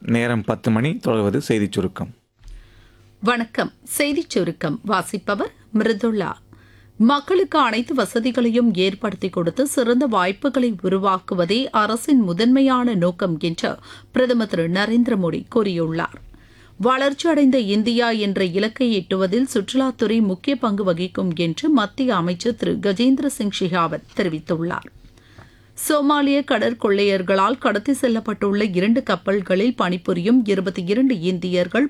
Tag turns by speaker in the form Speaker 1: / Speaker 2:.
Speaker 1: நேரம் பத்து மணி தொடர்வது செய்திச் சுருக்கம்
Speaker 2: வணக்கம் செய்திச் சுருக்கம் வாசிப்பவர் மிருதுளா மக்களுக்கு அனைத்து வசதிகளையும் ஏற்படுத்தி கொடுத்து சிறந்த வாய்ப்புகளை உருவாக்குவதே அரசின் முதன்மையான நோக்கம் என்று பிரதமர் திரு நரேந்திர மோடி கூறியுள்ளார் வளர்ச்சியடைந்த இந்தியா என்ற இலக்கை எட்டுவதில் சுற்றுலாத்துறை முக்கிய பங்கு வகிக்கும் என்று மத்திய அமைச்சர் திரு கஜேந்திர சிங் ஷெகாவத் தெரிவித்துள்ளார் சோமாலிய கடற்கொள்ளையர்களால் கடத்தி செல்லப்பட்டுள்ள இரண்டு கப்பல்களில் பணிபுரியும் இருபத்தி இரண்டு இந்தியர்கள்